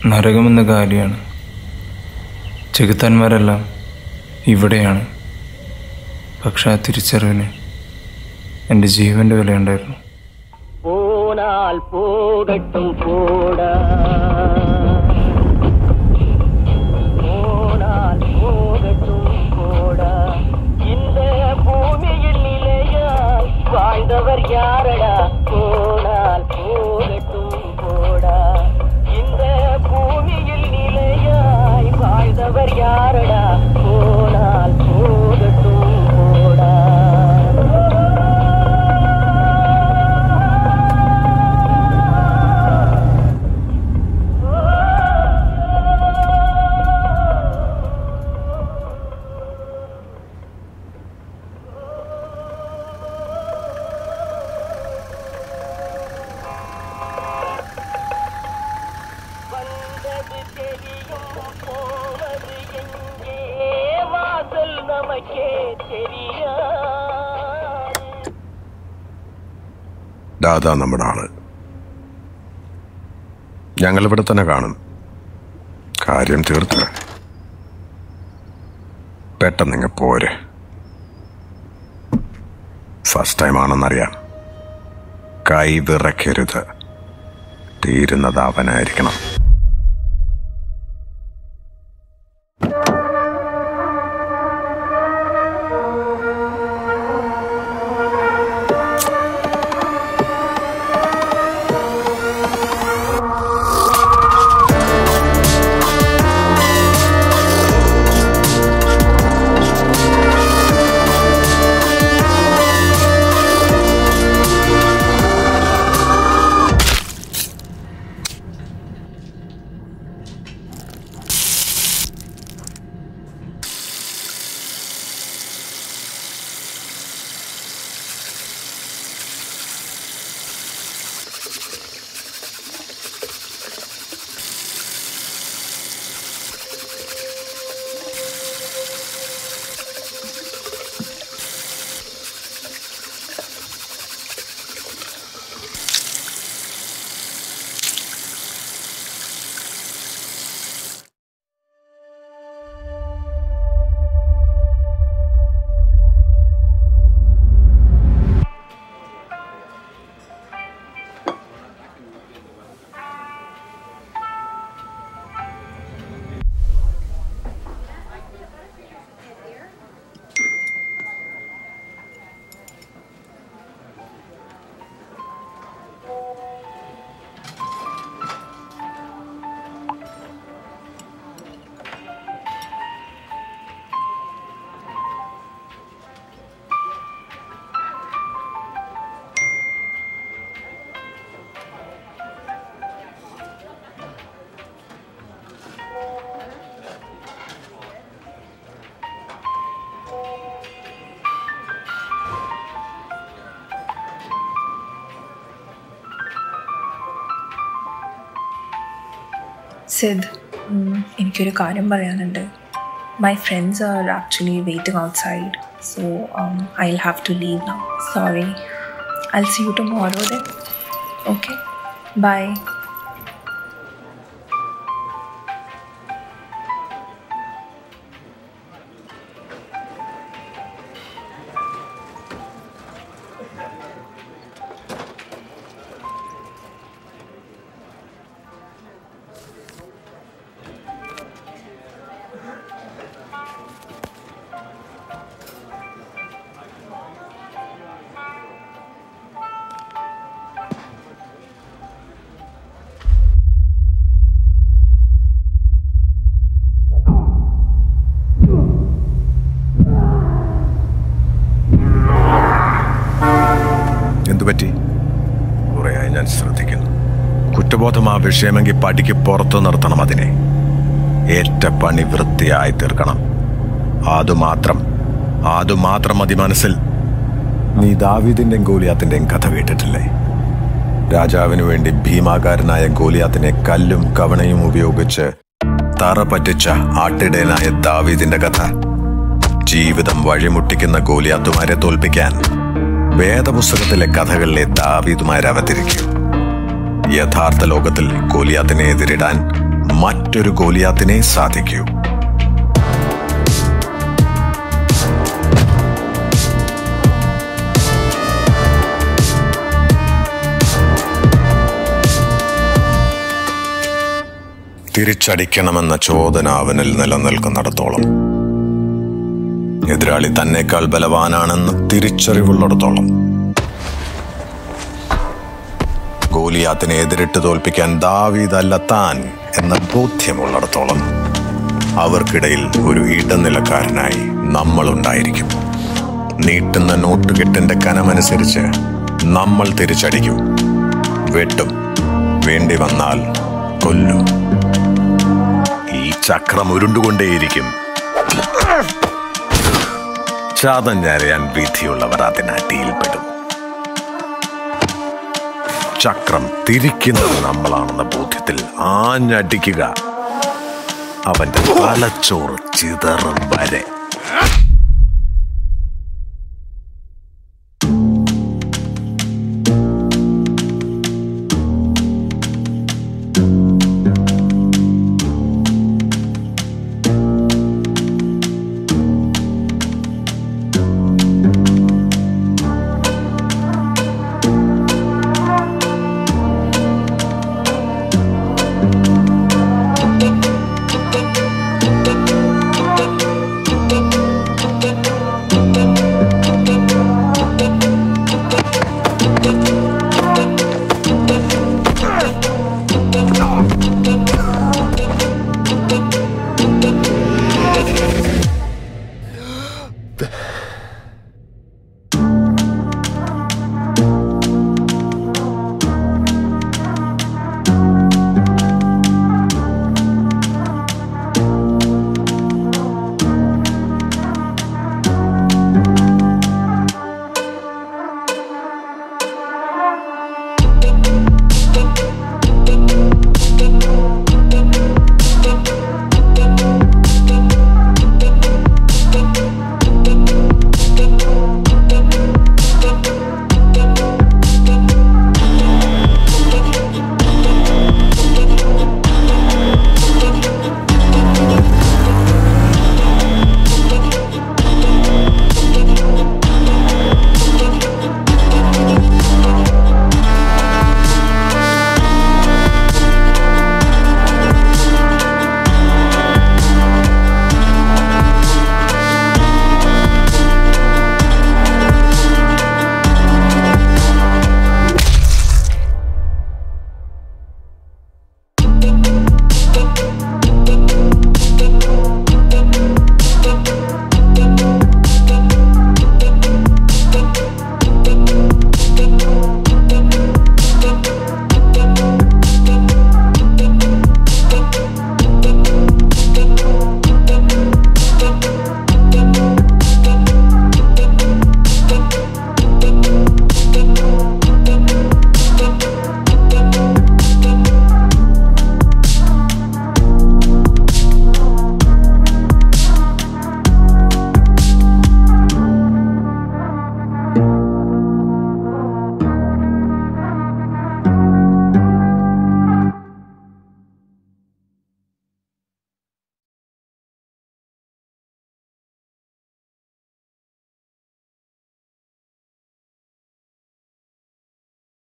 നരകമെന്ന കാര്യമാണ് ചെകുത്താന്മാരെല്ലാം ഇവിടെയാണ് പക്ഷെ ആ തിരിച്ചറിവിന് എൻ്റെ ജീവൻ്റെ വിലയുണ്ടായിരുന്നു போனால் போகட்டும் போடா போனால் போகட்டும் போடா இந்த பூமியில் நிலையாய் வாழ்ந்தவர் யாரடா போனால் போகட்டும் போடா இந்த பூமியில் நிலையாய் வாழ்ந்தவர் யாரடா போனால் போகட்டும் போடா வந்தது தெரியும் போவது எங்கே வாசல் நமக்கே தெரியாது ദാ അതാ നമ്മുടെ ആള് ഞങ്ങൾ ഇവിടെ തന്നെ കാണും കാര്യം തീർത്ത് പെട്ടെന്ന് ഇങ്ങ് പോരെ ഫസ്റ്റ് ടൈം ആണെന്നറിയാം കൈ വിറയ്ക്കരുത് തീരുന്നത് അവനായിരിക്കണം സിദ് ഉം, എനിക്കൊരു കാര്യം പറയാനുണ്ട് my friends are actually waiting outside so I will have to leave now sorry I see you tomorrow then okay bye എന്തുപറ്റി കുറേയായി ഞാൻ ശ്രദ്ധിക്കുന്നു കുറ്റബോധം ആ വിഷയമെങ്കിൽ പടിക്ക് പുറത്തു നിർത്തണം അതിനെ ഏറ്റ പണി വൃത്തിയായി തീർക്കണം അതുമാത്രം അതുമാത്രം മതി മനസ്സിൽ നീ ദാവീദിന്റെയും ഗോലിയാത്തിന്റെയും കഥ കേട്ടിട്ടില്ലേ രാജാവിനു വേണ്ടി ഭീമാകാരനായ ഗോലിയാത്തിനെ കല്ലും കവണയും ഉപയോഗിച്ച് തറ പറ്റിച്ച ആട്ടിടയനായ ദാവീദിന്റെ കഥ ജീവിതം വഴിമുട്ടിക്കുന്ന ഗോലിയാത്തുമാരെ തോൽപ്പിക്കാൻ വേദപുസ്തകത്തിലെ കഥകളിലെ ദാവീദുമാരെ അവതരിക്കും യഥാർത്ഥ ലോകത്തിൽ ഗോലിയാത്തിനെ എതിരിടാൻ മറ്റൊരു ഗോലിയാത്തിനെ സാധിക്കൂ തിരിച്ചടിക്കണമെന്ന ചോദന അവനിൽ നിലനിൽക്കുന്നിടത്തോളം എതിരാളി തന്നെക്കാൾ ബലവാനാണെന്ന് തിരിച്ചറിവുള്ളിടത്തോളം ഗോലിയാത്തിനെ എതിരിട്ട് തോൽപ്പിക്കാൻ ദാവീദല്ല താൻ എന്ന ബോധ്യമുള്ളിടത്തോളം അവർക്കിടയിൽ ഒരു ഇടനിലക്കാരനായി നമ്മളുണ്ടായിരിക്കും നീട്ടുന്ന നോട്ടുകെട്ടിന്റെ കനമനുസരിച്ച് നമ്മൾ തിരിച്ചടിക്കും വെട്ടും വേണ്ടി വന്നാൽ കൊല്ലും ഈ ചക്രം ഉരുണ്ടുകൊണ്ടേയിരിക്കും ചാതഞ്ഞരയാൻ വിധിയുള്ളവർ അതിനടിയിൽപ്പെടും ചക്രം തിരിക്കുന്നത് നമ്മളാണെന്ന ബോധ്യത്തിൽ ആഞ്ഞടിക്കുക അവന്റെ തലച്ചോറ് ചിതറും വരെ